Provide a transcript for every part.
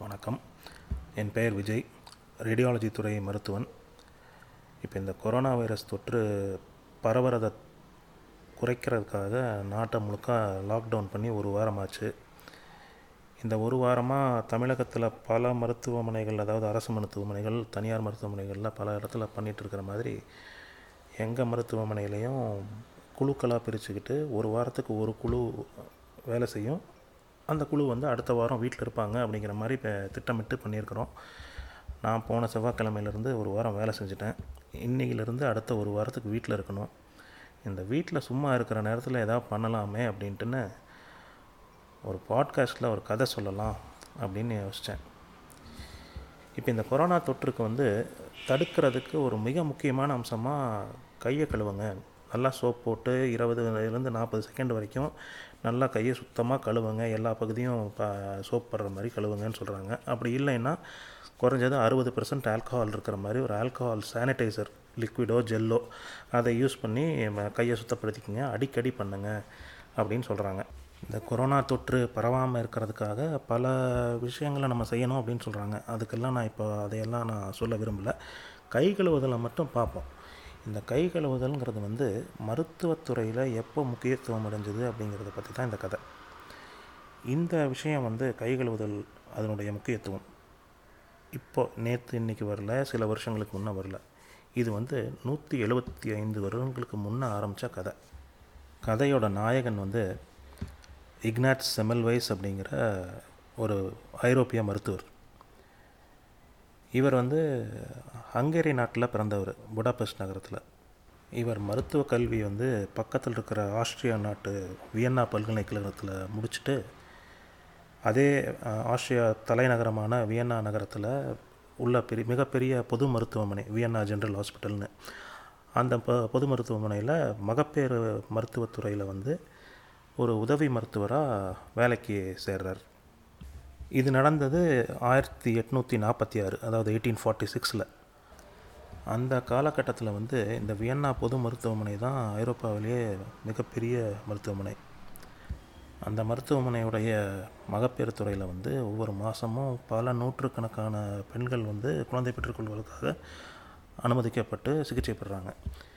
வணக்கம் என் பெயர் விஜய் ரேடியாலஜி துறை மருத்துவன் இப்போ இந்த கொரோனா வைரஸ் தொற்று பரவுறதை குறைக்கிறதுக்காக நாட்டை முழுக்க லாக்டவுன் பண்ணி ஒரு வாரம் ஆச்சு இந்த ஒரு வாரமாக தமிழகத்தில் பல மருத்துவமனைகள் அதாவது அரசு மருத்துவமனைகள் தனியார் மருத்துவமனைகளில் பல இடத்துல பண்ணிகிட்டு இருக்கிற மாதிரி எங்கள் மருத்துவமனையிலையும் குழுக்களாக பிரிச்சுக்கிட்டு ஒரு வாரத்துக்கு ஒரு குழு வேலை செய்யும் அந்த குழு வந்து அடுத்த வாரம் வீட்டில் இருப்பாங்க அப்படிங்கிற மாதிரி இப்போ திட்டமிட்டு பண்ணியிருக்கிறோம் நான் போன செவ்வாய்க்கிழமையிலேருந்து ஒரு வாரம் வேலை செஞ்சுட்டேன் இன்னையிலேருந்து அடுத்த ஒரு வாரத்துக்கு வீட்டில் இருக்கணும் இந்த வீட்டில் சும்மா இருக்கிற நேரத்தில் ஏதாவது பண்ணலாமே அப்படின்ட்டுன்னு ஒரு பாட்காஸ்ட்டில் ஒரு கதை சொல்லலாம் அப்படின்னு யோசித்தேன் இப்போ இந்த கொரோனா தொற்றுக்கு வந்து தடுக்கிறதுக்கு ஒரு மிக முக்கியமான அம்சமாக கையை கழுவுங்க நல்லா சோப் போட்டு இருபதுலேருந்து நாற்பது செகண்ட் வரைக்கும் நல்லா கையை சுத்தமாக கழுவுங்க எல்லா பகுதியும் ப சோப் படுற மாதிரி கழுவுங்கன்னு சொல்கிறாங்க அப்படி இல்லைன்னா குறைஞ்சது அறுபது பர்சன்ட் ஆல்கஹால் இருக்கிற மாதிரி ஒரு ஆல்கஹால் சானிடைசர் லிக்விடோ ஜெல்லோ அதை யூஸ் பண்ணி ம- கையை சுத்தப்படுத்திக்கங்க அடிக்கடி பண்ணுங்க அப்படின்னு சொல்கிறாங்க இந்த கொரோனா தொற்று பரவாமல் இருக்கிறதுக்காக பல விஷயங்களை நம்ம செய்யணும் அப்படின்னு சொல்கிறாங்க அதுக்கெல்லாம் நான் இப்போ அதையெல்லாம் நான் சொல்ல விரும்பலை கை கழுவுதலை மட்டும் பார்ப்போம் இந்த கை கழுவுதல்ங்கிறது வந்து மருத்துவத்துறையில் எப்போ முக்கியத்துவம் அடைஞ்சது அப்படிங்கிறத பற்றி தான் இந்த கதை இந்த விஷயம் வந்து கை கழுவுதல் அதனுடைய முக்கியத்துவம் இப்போ நேற்று இன்னைக்கு வரல சில வருஷங்களுக்கு முன்னே வரல இது வந்து நூற்றி எழுபத்தி ஐந்து வருடங்களுக்கு முன்னே ஆரம்பித்த கதை கதையோட நாயகன் வந்து இக்னாட் செமல்வைஸ் அப்படிங்கிற ஒரு ஐரோப்பிய மருத்துவர் இவர் வந்து ஹங்கேரி நாட்டில் பிறந்தவர் புடாபெஸ்ட் நகரத்தில் இவர் மருத்துவ கல்வி வந்து பக்கத்தில் இருக்கிற ஆஸ்திரியா நாட்டு வியன்னா பல்கலைக்கழகத்தில் முடிச்சுட்டு அதே அஹ், ஆஸ்திரியா தலைநகரமான வியன்னா நகரத்தில் உள்ள பெரிய மிகப்பெரிய பொது மருத்துவமனை வியன்னா ஜென்ரல் ஹாஸ்பிட்டல்னு அந்த பொ பொது மருத்துவமனையில் மகப்பேறு மருத்துவத்துறையில் வந்து ஒரு உதவி மருத்துவராக வேலைக்கு சேர்றார் இது நடந்தது ஆயிரத்தி எட்நூற்றி நாற்பத்தி ஆறு அதாவது எயிட்டீன் ஃபார்ட்டி சிக்ஸில் அந்த காலகட்டத்தில் வந்து இந்த வியன்னா பொது மருத்துவமனை தான் ஐரோப்பாவிலேயே மிகப்பெரிய மருத்துவமனை அந்த மருத்துவமனையுடைய மகப்பேறு துறையில் வந்து ஒவ்வொரு மாதமும் பல நூற்றுக்கணக்கான பெண்கள் வந்து குழந்தை பெற்றுக்கொள்வதற்காக அனுமதிக்கப்பட்டு சிகிச்சை பெறுறாங்க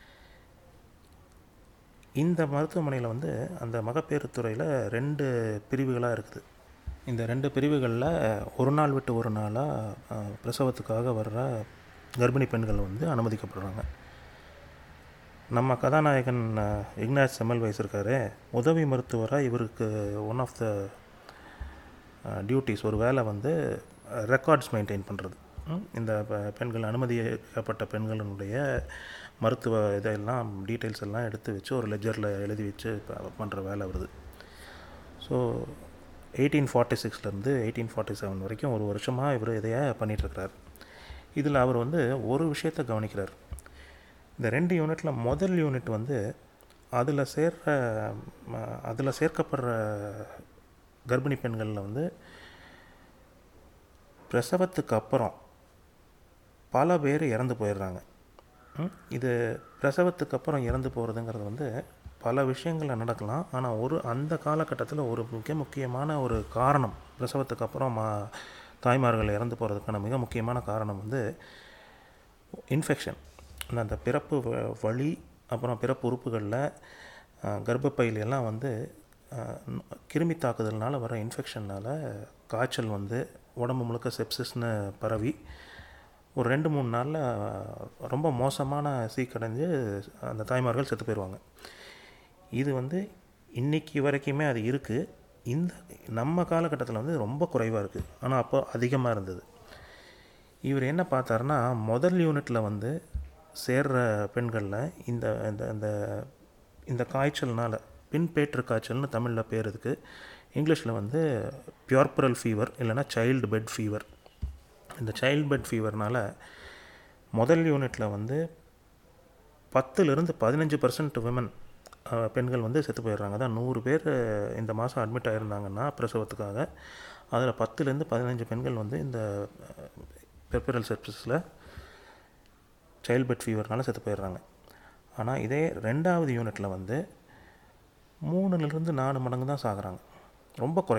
இந்த மருத்துவமனையில் வந்து அந்த மகப்பேறு துறையில் ரெண்டு பிரிவுகளாக இருக்குது இந்த ரெண்டு பிரிவுகளில் ஒரு நாள் விட்டு ஒரு நாளாக பிரசவத்துக்காக வர்ற கர்ப்பிணி பெண்கள் வந்து அனுமதிக்கப்படுறாங்க நம்ம கதாநாயகன் இக்னாஸ் செமல் இருக்காரு உதவி மருத்துவராக இவருக்கு ஒன் ஆஃப் த டியூட்டிஸ் ஒரு வேலை வந்து ரெக்கார்ட்ஸ் மெயின்டைன் பண்ணுறது இந்த பெ- பெண்கள் அனுமதிக்கப்பட்ட பெண்களினுடைய மருத்துவ இதெல்லாம் டீட்டெயில்ஸ் எல்லாம் எடுத்து வச்சு ஒரு லெஜரில் எழுதி வச்சு பண்ணுற வேலை வருது ஸோ எயிட்டீன் ஃபார்ட்டி சிக்ஸ்லேருந்து எயிட்டீன் ஃபார்ட்டி செவன் வரைக்கும் ஒரு வருஷமாக இவர் இதையே பண்ணிகிட்ருக்கிறார் இதில் அவர் வந்து ஒரு விஷயத்தை கவனிக்கிறார் இந்த ரெண்டு யூனிட்டில் முதல் யூனிட் வந்து அதில் சேர்ற அதில் சேர்க்கப்படுற கர்ப்பிணி பெண்களில் வந்து பிரசவத்துக்கு அப்புறம் பல பேர் இறந்து போயிடுறாங்க ம், இது பிரசவத்துக்கு அப்புறம் இறந்து போகிறதுங்கிறது வந்து பல விஷயங்களில் நடக்கலாம் ஆனால் ஒரு அந்த காலகட்டத்தில் ஒரு மிக முக்கியமான ஒரு காரணம் பிரசவத்துக்கு அப்புறம் மா தாய்மார்கள் இறந்து போகிறதுக்கான மிக முக்கியமான காரணம் வந்து இன்ஃபெக்ஷன் அந்த பிறப்பு வ- வழி அப்புறம் பிறப்பு உறுப்புகளில் கர்ப்பப்பையில எல்லாம் வந்து அஹ், ந- கிருமி தாக்குதல்னால வர இன்ஃபெக்ஷனால் காய்ச்சல் வந்து உடம்பு முழுக்க செப்சிஸ்னு பரவி ஒரு ரெண்டு மூணு நாளில் ரொம்ப மோசமான சீக்கடைஞ்சு அந்த தாய்மார்கள் செத்து போயிடுவாங்க இது வந்து இன்னைக்கு வரைக்குமே அது இருக்குது இந்த நம்ம காலகட்டத்தில் வந்து ரொம்ப குறைவாக இருக்குது ஆனால் அப்போ அதிகமாக இருந்தது இவர் என்ன பார்த்தாருன்னா முதல் யூனிட்டில் வந்து சேர்ற பெண்களில் இந்த இந்த இந்த இந்த காய்ச்சல்னால பின்பேற்று காய்ச்சல்னு தமிழில் பேர் இதுக்கு இங்கிலீஷில் வந்து பியூர்பரல் ஃபீவர் இல்லைன்னா சைல்டு பெட் ஃபீவர் இந்த சைல்டு பெட் ஃபீவர்னால் முதல் யூனிட்டில் வந்து பத்துலேருந்து பதினஞ்சு பர்சன்ட் விமன் பெண்கள் வந்து செத்து போயிடுறாங்க அதான் நூறு பேர் அஹ், இந்த மாதம் அட்மிட் ஆகியிருந்தாங்கன்னா பிரசவத்துக்காக அதில் பத்துலேருந்து பதினஞ்சு பெண்கள் வந்து இந்த பெப்பரல் செப்சிஸில் சைல்ட் பெட் ஃபீவர்னால செத்து போயிடுறாங்க ஆனால் இதே ரெண்டாவது யூனிட்டில் வந்து மூணுலேருந்து நாலு மடங்கு தான் சாகுறாங்க ரொம்ப குறைவு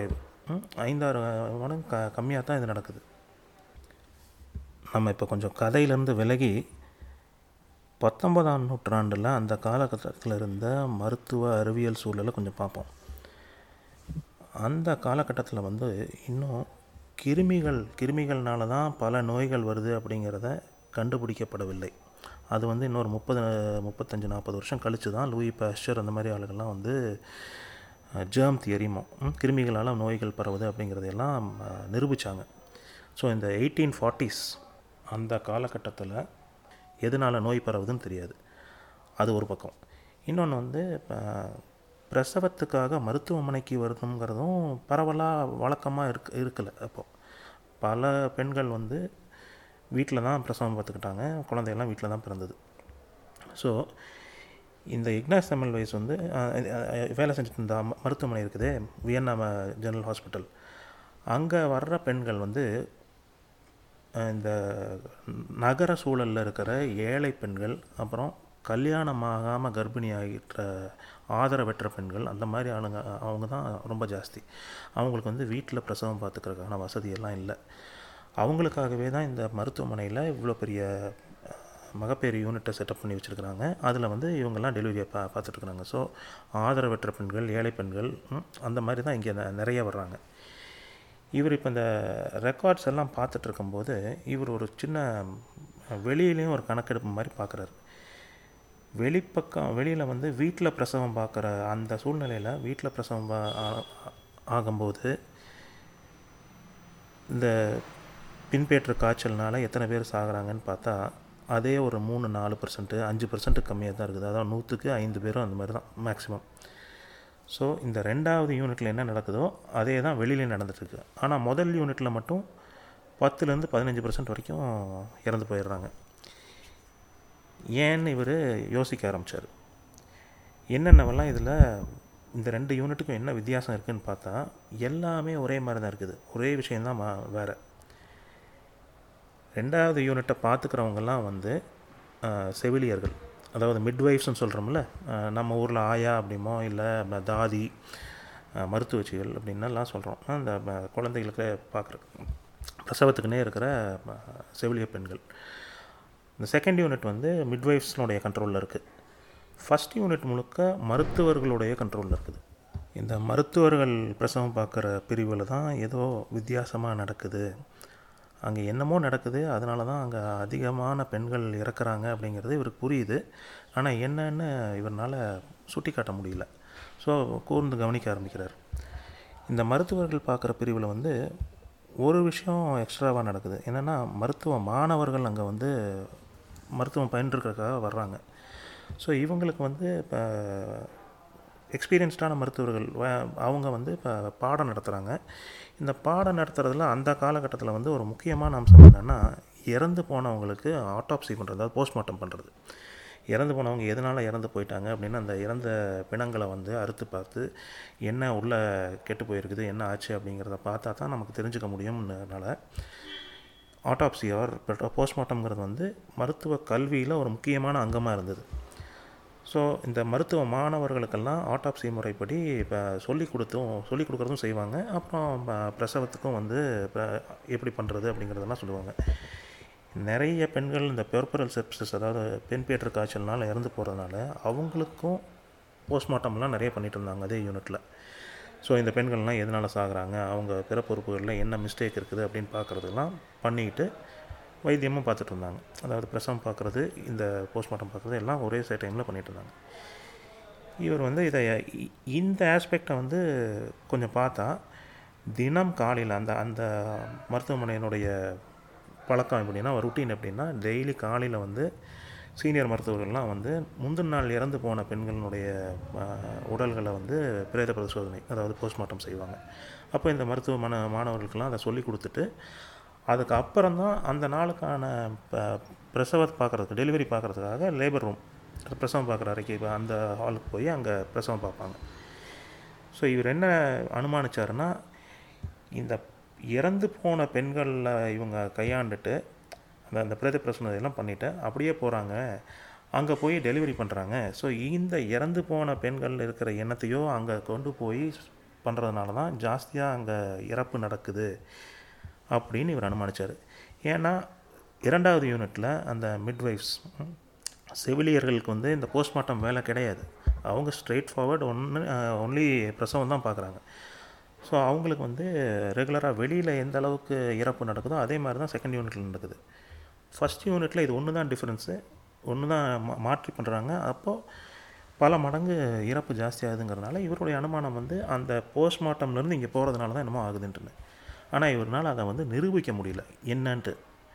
ம், ஐந்தாறு மடங்கு க கம்மியாக தான் இது நடக்குது நம்ம இப்போ கொஞ்சம் கதையிலேருந்து விலகி பத்தொன்பதாம் நூற்றாண்டில் அந்த காலகட்டத்தில் இருந்த மருத்துவ அறிவியல் சூழலை கொஞ்சம் பார்ப்போம் அந்த காலகட்டத்தில் வந்து இன்னும் கிருமிகள் கிருமிகள்னால தான் பல நோய்கள் வருது அப்படிங்கிறத கண்டுபிடிக்கப்படவில்லை அது வந்து இன்னொரு முப்பது முப்பத்தஞ்சு நாற்பது வருஷம் கழித்து தான் லூயி பாஸ்டர் அந்த மாதிரி ஆளுகள்லாம் வந்து ஜேர்ம் தியரிமோ கிருமிகளால் நோய்கள் பரவுது அப்படிங்கிறதையெல்லாம் நிரூபித்தாங்க ஸோ இந்த எயிட்டீன் ஃபார்ட்டிஸ் அந்த காலகட்டத்தில் எதனால் நோய் பரவுதுன்னு தெரியாது அது ஒரு பக்கம் இன்னொன்று வந்து அஹ், பிரசவத்துக்காக மருத்துவமனைக்கு வரணுங்கிறதும் பரவலாக வழக்கமாக இருக்க இருக்கலை அப்போது பல பெண்கள் வந்து வீட்டில் தான் பிரசவம் பார்த்துக்கிட்டாங்க குழந்தையெல்லாம் வீட்டில் தான் பிறந்தது ஸோ இந்த இக்னாஸ் தமிழ் வயசு வந்து அஹ், அஹ், வேலை செஞ்சுட்டு இருந்த ம- மருத்துவமனை இருக்குது வியன்னா ம- ஜெனரல் ஹாஸ்பிட்டல் அங்கே வர்ற பெண்கள் வந்து அஹ், இந்த நகர சூழலில் இருக்கிற ஏழை பெண்கள் அப்புறம் கல்யாணமாகாமல் கர்ப்பிணி ஆகிட்ட ஆதரவற்ற பெண்கள் அந்த மாதிரி ஆளுங்க அவங்க தான் ரொம்ப ஜாஸ்தி அவங்களுக்கு வந்து வீட்டில் பிரசவம் பார்த்துக்கிறதுக்கான வசதியெல்லாம் இல்லை அவங்களுக்காகவே தான் இந்த மருத்துவமனையில் இவ்வளோ பெரிய அஹ், மகப்பேறு யூனிட்டை செட்டப் பண்ணி வச்சுருக்குறாங்க அதில் வந்து இவங்கெல்லாம் டெலிவரியை பா பார்த்துட்ருக்குறாங்க ஸோ ஆதரவற்ற பெண்கள் ஏழை பெண்கள் ம், அந்த மாதிரி தான் இங்கே ந- நிறைய வர்றாங்க இவர் இப்போ இந்த ரெக்கார்ட்ஸ் எல்லாம் பார்த்துட்டு இருக்கும்போது இவர் ஒரு சின்ன வெளியிலையும் ஒரு கணக்கெடுப்பு மாதிரி பார்க்குறாரு வெளிப்பக்கம் வெளியில் வந்து வீட்டில் பிரசவம் பார்க்குற அந்த சூழ்நிலையில் வீட்டில் பிரசவம் பா- ஆ- ஆகும்போது இந்த பின்பேற்று காய்ச்சல்னால எத்தனை பேர் சாகுறாங்கன்னு பார்த்தா அதே ஒரு மூணு நாலு பர்சன்ட்டு அஞ்சு பர்சன்ட் கம்மியாக தான் இருக்குது அதாவது நூற்றுக்கு ஐந்து பேரும் அந்த மாதிரி தான் மேக்ஸிமம் ஸோ இந்த ரெண்டாவது யூனிட்டில் என்ன நடக்குதோ அதே தான் வெளியிலே நடந்துட்டுருக்கு ஆனால் முதல் யூனிட்டில் மட்டும் பத்துலேருந்து பதினஞ்சு பர்சன்ட் வரைக்கும் இறந்து போயிடுறாங்க ஏன்னு இவர் யோசிக்க ஆரம்பித்தார் என்னென்னவெல்லாம் இதில் இந்த ரெண்டு யூனிட்டுக்கும் என்ன வித்தியாசம் இருக்குதுன்னு பார்த்தா எல்லாமே ஒரே மாதிரி தான் இருக்குது ஒரே விஷயந்தான் மா வேறு ரெண்டாவது யூனிட்டை பார்த்துக்கிறவங்கெல்லாம் வந்து அஹ், செவிலியர்கள் அதாவது மிட்வைஃப்ஸ்னு சொல்கிறோம்ல அஹ், நம்ம ஊரில் ஆயா அப்படிமோ இல்லை ம- தாதி அஹ், மருத்துவச்சிகள் அப்படின்னெல்லாம் சொல்கிறோம் அந்த ம- குழந்தைகளுக்கு பார்க்குற பிரசவத்துக்குன்னே இருக்கிற ம- செவிலியர் பெண்கள் இந்த செகண்ட் யூனிட் வந்து மிட்வைஃப்ஸ்னுடைய கண்ட்ரோலில் இருக்குது ஃபஸ்ட் யூனிட் முழுக்க மருத்துவர்களுடைய கண்ட்ரோலில் இருக்குது இந்த மருத்துவர்கள் பிரசவம் பார்க்குற பிரிவில் தான் ஏதோ வித்தியாசமாக நடக்குது அங்கே என்னமோ நடக்குது அதனால தான் அங்கே அதிகமான பெண்கள் இறக்குறாங்க அப்படிங்கிறது இவருக்கு புரியுது ஆனால் என்னன்னு இவரால் சுட்டி காட்ட முடியல ஸோ கூர்ந்து கவனிக்க ஆரம்பிக்கிறார் இந்த மருத்துவர்கள் பார்க்குற பிரிவில் வந்து ஒரு விஷயம் எக்ஸ்ட்ராவாக நடக்குது என்னென்னா மருத்துவ மாணவர்கள் அங்கே வந்து மருத்துவம் பயின்றுக்கிறதுக்காக வர்றாங்க ஸோ இவங்களுக்கு வந்து இப்போ எக்ஸ்பீரியன்ஸ்டான மருத்துவர்கள் வ- அவங்க வந்து இப்போ பாடம் நடத்துகிறாங்க இந்த பாடம் நடத்துறதுல அந்த காலகட்டத்தில் வந்து ஒரு முக்கியமான அம்சம் என்னென்னா இறந்து போனவங்களுக்கு ஆட்டாப்சி பண்ணுறது அதாவது போஸ்ட்மார்ட்டம் பண்ணுறது இறந்து போனவங்க எதனால் இறந்து போயிட்டாங்க அப்படின்னு அந்த இறந்த பிணங்களை வந்து அறுத்து பார்த்து என்ன உள்ளே கெட்டு போயிருக்குது என்ன ஆச்சு அப்படிங்கிறத பார்த்தா தான் நமக்கு தெரிஞ்சுக்க முடியும்னால ஆட்டாப்சி ஆர் போஸ்ட்மார்ட்டம்ங்கிறது வந்து மருத்துவ கல்வியில் ஒரு முக்கியமான அங்கமாக இருந்தது ஸோ இந்த மருத்துவ மாணவர்களுக்கெல்லாம் ஆட்டாப்சி முறைப்படி இப்போ சொல்லி கொடுத்தும் சொல்லி கொடுக்குறதும் செய்வாங்க அப்புறம் ப- பிரசவத்துக்கும் வந்து இப்போ எப்படி பண்ணுறது அப்படிங்கிறதெல்லாம் சொல்லுவாங்க நிறைய பெண்கள் இந்த பெர்பரல் செப்சஸ் அதாவது பெண் பேற்று காய்ச்சல்னால இறந்து போகிறதுனால அவங்களுக்கும் போஸ்ட்மார்ட்டம்லாம் நிறைய பண்ணிட்டு இருந்தாங்க அதே யூனிட்டில் ஸோ இந்த பெண்கள்லாம் எதனால் சாகுறாங்க அவங்க பிறப்புறுப்புகளில் என்ன மிஸ்டேக் இருக்குது அப்படின்னு பார்க்குறதெல்லாம் பண்ணிக்கிட்டு வைத்தியமும் பார்த்துட்டு இருந்தாங்க அதாவது பிரசவம் பார்க்குறது இந்த போஸ்ட்மார்ட்டம் பார்க்குறது எல்லாம் ஒரே சே டைமில் பண்ணிட்டு இருந்தாங்க இவர் வந்து இதை இ- இந்த ஆஸ்பெக்டை வந்து கொஞ்சம் பார்த்தா தினம் காலையில் அந்த அந்த மருத்துவமனையினுடைய பழக்கம் எப்படின்னா ருட்டீன் எப்படின்னா டெய்லி காலையில் வந்து சீனியர் மருத்துவர்கள்லாம் வந்து முந்தின நாள் இறந்து போன பெண்களினுடைய ஆஹ், உடல்களை வந்து பிரேத பரிசோதனை அதாவது போஸ்ட்மார்ட்டம் செய்வாங்க அப்போ இந்த மருத்துவ மாண மாணவர்களுக்கெல்லாம் அதை சொல்லி கொடுத்துட்டு அதுக்கு அப்புறம் தான் அந்த நாளுக்கான ப- பிரசவத்தை பார்க்குறதுக்கு டெலிவரி பார்க்குறதுக்காக லேபர் ரூம் பிரசவம் பார்க்குற அறைக்கு இப்ப அந்த ஹாலுக்கு போய் அங்கே பிரசவம் பார்ப்பாங்க ஸோ இவர் என்ன அனுமானிச்சாருன்னா இந்த இறந்து போன பெண்களில் இவங்க கையாண்டுட்டு அந்த அந்த பிரேத பிரசனம் இதெல்லாம் பண்ணிவிட்டு அப்படியே போகிறாங்க அங்கே போய் டெலிவரி பண்ணுறாங்க ஸோ இந்த இறந்து போன பெண்கள் இருக்கிற எண்ணத்தையோ அங்கே கொண்டு போய் பண்ணுறதுனால தான் ஜாஸ்தியாக அங்கே இறப்பு நடக்குது அப்படின்னு இவர் அனுமானிச்சார் ஏன்னா இரண்டாவது யூனிட்டில் அந்த மிட்வைஃப்ஸ் செவிலியர்களுக்கு வந்து இந்த போஸ்ட்மார்ட்டம் வேலை கிடையாது அவங்க ஸ்ட்ரெயிட் ஃபார்வர்ட் ஒன்று ஒன்லி பிரசவம் தான் பார்க்குறாங்க ஸோ அவங்களுக்கு வந்து ரெகுலராக வெளியில் எந்த அளவுக்கு இறப்பு நடக்குதோ அதே மாதிரி தான் செகண்ட் யூனிட்டில் நடக்குது ஃபஸ்ட் யூனிட்டில் இது ஒன்று தான் டிஃப்ரென்ஸு ஒன்று தான் மா மாற்றி பண்ணுறாங்க அப்போது பல மடங்கு இறப்பு ஜாஸ்தியாகுதுங்கிறதுனால இவருடைய அனுமானம் வந்து அந்த போஸ்ட்மார்ட்டம்லேருந்து இங்கே போகிறதுனால தான் என்னமோ ஆகுதுன்ட்டுன்னு ஆனால் இவரால் அதை வந்து நிரூபிக்க முடியல என்னன்ட்டு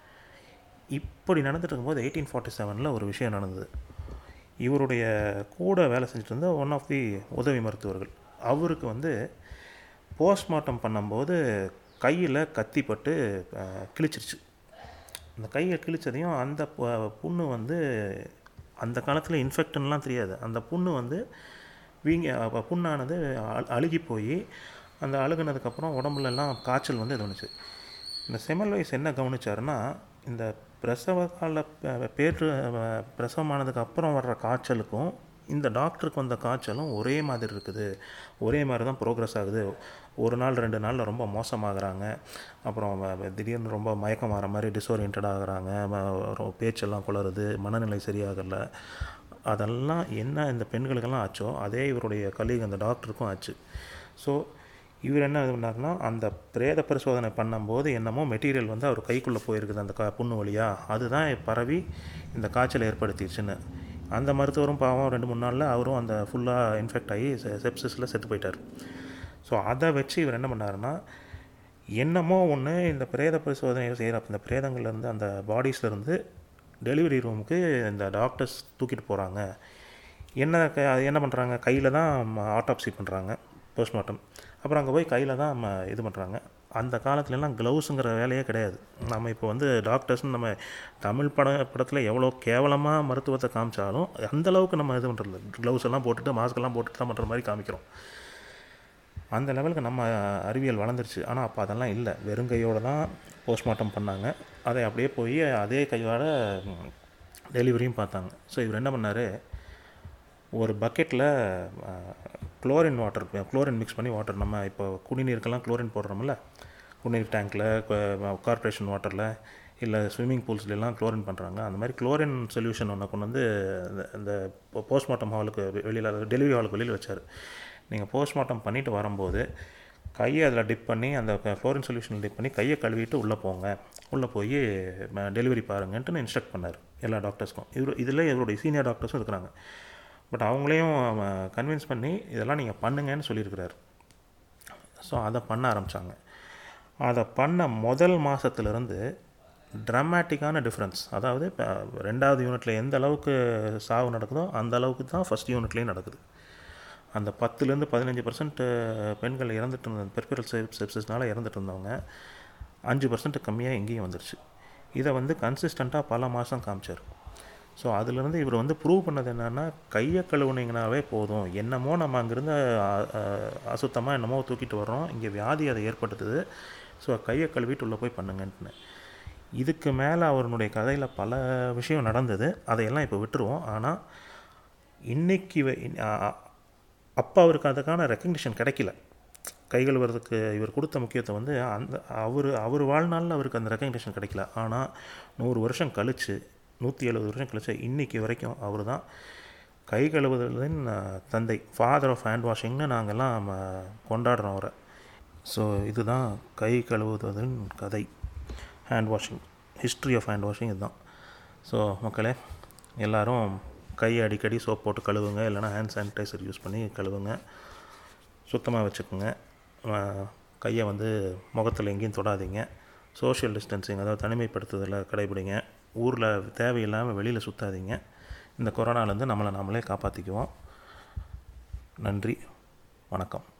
இப்படி நடந்துட்டு இருக்கும்போது எயிட்டீன் ஃபார்ட்டி செவனில் ஒரு விஷயம் நடந்தது இவருடைய கூட வேலை செஞ்சுட்டு இருந்த ஒன் ஆஃப் தி உதவி மருத்துவர்கள் அவருக்கு வந்து போஸ்ட்மார்ட்டம் பண்ணும்போது கையில் கத்திப்பட்டு அஹ், கிழிச்சிருச்சு அந்த கையை கிழிச்சதையும் அந்த பு- புண்ணு வந்து அந்த காலத்தில் இன்ஃபெக்ஷன்லாம் தெரியாது அந்த புண்ணு வந்து வீங்க அப்ப புண்ணானது அழு- அழுகி போய் அந்த அழுகுனதுக்கப்புறம் உடம்புலலாம் காய்ச்சல் வந்து இது பண்ணுச்சு இந்த செமல் வயசு என்ன கவனிச்சாருன்னா இந்த பிரசவ கால ப- பேற்று அஹ், பிரசவமானதுக்கு அப்புறம் வர்ற காய்ச்சலுக்கும் இந்த டாக்டருக்கு வந்த காய்ச்சலும் ஒரே மாதிரி இருக்குது ஒரே மாதிரி தான் ப்ரோக்ரஸ் ஆகுது ஒரு நாள் ரெண்டு நாளில் ரொம்ப மோசமாகறாங்க அப்புறம் வ- வ- திடீர்னு ரொம்ப மயக்கம் வர மாதிரி டிஸ்ஓரியன்ட் ஆகுறாங்க ம- ரொ- பேச்செல்லாம் குளருது மனநிலை சரியாகல அதெல்லாம் என்ன இந்த பெண்களுக்கெல்லாம் ஆச்சோ அதே இவருடைய கலீக் அந்த டாக்டருக்கும் ஆச்சு ஸோ இவர் என்ன இது பண்ணாருன்னா அந்த பிரேத பரிசோதனை பண்ணும்போது என்னமோ மெட்டீரியல் வந்து அவர் கைக்குள்ளே போயிருக்குது அந்த கா புண்ணு வழியாக அதுதான் பரவி இந்த காய்ச்சலை ஏற்படுத்திடுச்சுன்னு அந்த மருத்துவரும் பாவம் ரெண்டு மூணு நாளில் அவரும் அந்த ஃபுல்லாக இன்ஃபெக்ட் ஆகி செப்சிஸில் செத்து போயிட்டார் ஸோ அதை வச்சு இவர் என்ன பண்ணாருன்னா என்னமோ ஒன்று இந்த பிரேத பரிசோதனை செய்கிற இந்த பிரேதங்கள்லேருந்து அந்த பாடிஸ்லேருந்து டெலிவரி ரூமுக்கு இந்த டாக்டர்ஸ் தூக்கிட்டு போகிறாங்க என்ன க- அது என்ன பண்ணுறாங்க கையில் தான் ஆட்டாப்சி பண்ணுறாங்க போஸ்ட்மார்ட்டம் அப்புறம் அங்கே போய் கையில் தான் ம- இது பண்ணுறாங்க அந்த காலத்துலலாம் க்ளவுஸுங்கிற வேலையே கிடையாது நம்ம இப்போ வந்து டாக்டர்ஸ்னு நம்ம தமிழ் பட படத்தில் எவ்வளோ கேவலமாக மருத்துவத்தை காமிச்சாலும் அந்த அளவுக்கு நம்ம இது பண்ணுறது க்ளவுஸ் எல்லாம் போட்டுட்டு மாஸ்க் எல்லாம் போட்டுட்டு தான் பண்ணுற மாதிரி காமிக்கிறோம் அந்த லெவலுக்கு நம்ம அறிவியல் வளர்ந்துருச்சு ஆனால் அப்போ அதெல்லாம் இல்லை வெறுங்கையோடு தான் போஸ்ட்மார்ட்டம் பண்ணாங்க அதை அப்படியே போய் அதே கையோட டெலிவரியும் பார்த்தாங்க ஸோ இவர் என்ன பண்ணார் ஒரு பக்கெட்டில் குளோரின் வாட்டர் குளோரின் மிக்ஸ் பண்ணி வாட்டர் நம்ம இப்போ குடிநீருக்கெல்லாம் குளோரின் போடுறோம்ல குடிநீர் டேங்க்கில் கார்ப்பரேஷன் வாட்டரில் இல்லை ஸ்விம்மிங் பூல்ஸ்லாம் குளோரின் பண்ணுறாங்க அந்த மாதிரி குளோரின் சொல்யூஷன் ஒன்று கொண்டு வந்து இந்த- இந்த போஸ்ட்மார்ட்டம் ஹாலுக்கு வெளியில் டெலிவரி ஹாலுக்கு வெளியில் வச்சார் நீங்கள் போஸ்ட்மார்ட்டம் பண்ணிட்டு வரும்போது கையை அதில் டிப் பண்ணி அந்த குளோரின் சொல்யூஷனில் டிப் பண்ணி கையை கழுவிட்டு உள்ளே போங்க உள்ளே போய் டெலிவரி பாருங்கன்ட்டு இன்ஸ்ட்ரக்ட் பண்ணார் எல்லா டாக்டர்ஸ்க்கும் இவர் இதில் இவருடைய சீனியர் டாக்டர்ஸும் இருக்கிறாங்க பட் அவங்களையும் கன்வின்ஸ் பண்ணி இதெல்லாம் நீங்கள் பண்ணுங்கன்னு சொல்லியிருக்கிறாரு ஸோ அதை பண்ண ஆரம்பித்தாங்க அதை பண்ண முதல் மாதத்துலேருந்து ட்ராமேட்டிக்கான டிஃப்ரென்ஸ் அதாவது இப்போ ரெண்டாவது யூனிட்டில் எந்த அளவுக்கு சாவு நடக்குதோ அந்த அளவுக்கு தான் ஃபஸ்ட் யூனிட்லேயும் நடக்குது அந்த பத்துலேருந்து பதினஞ்சு பர்சன்ட் பெண்கள் இறந்துட்டு இருந்த பெர்பிரல் செப்சிஸ்னால இறந்துட்டு இருந்தவங்க அஞ்சு பர்சன்ட் கம்மியாக எங்கேயும் வந்துருச்சு இதை வந்து கன்சிஸ்டண்ட்டாக பல மாதம் காமிச்சார் ஸோ அதுலேருந்து இவர் வந்து ப்ரூவ் பண்ணது என்னென்னா கையை கழுவுனீங்கனாவே போதும் என்னமோ நம்ம அங்கேருந்து அசுத்தமாக என்னமோ தூக்கிட்டு வர்றோம் இங்கே வியாதி அதை ஏற்படுத்துது ஸோ கையை கழுவிட்டு உள்ளே போய் பண்ணுங்கன்ட்டுன்னு இதுக்கு மேலே அவருடைய கதையில் பல விஷயம் நடந்தது அதையெல்லாம் இப்போ விட்டுருவோம் ஆனால் இன்னைக்கு வ- இன்- அ- அ- அப்போ அவருக்கு அதுக்கான ரெக்கக்னிஷன் கிடைக்கல கை கழுவுறதுக்கு இவர் கொடுத்த முக்கியத்துவம் வந்து அந்த அவர் அவர் வாழ்நாளில் அவருக்கு அந்த ரெக்கக்னிஷன் கிடைக்கல ஆனால் நூறு வருஷம் கழித்து நூற்றி எழுபது வருஷம் கழிச்சு இன்னைக்கு வரைக்கும் அவர் தான் கை கழுவுதலின் அஹ், தந்தை ஃபாதர் ஆஃப் ஹேண்ட் வாஷிங்னு நாங்கள்லாம் கொண்டாடுறோம் அவரை ஸோ இதுதான் கை கழுவுவதின் கதை hand washing history of hand washing இதுதான் ஸோ மக்களே எல்லாரும் கை அடிக்கடி சோப் போட்டு கழுவுங்க இல்லைனா ஹேண்ட் சானிடைசர் யூஸ் பண்ணி கழுவுங்க சுத்தமாக வச்சுக்கோங்க அஹ், கையை வந்து முகத்தில் எங்கேயும் தொடாதீங்க சோஷியல் டிஸ்டன்சிங் அதாவது தனிமைப்படுத்துதலை கடைபிடிங்க ஊரில் தேவையில்லாமல் வெளியில் சுற்றாதீங்க இந்த கொரோனாலேருந்து நம்மளை நாமளே காப்பாற்றிக்குவோம் நன்றி வணக்கம்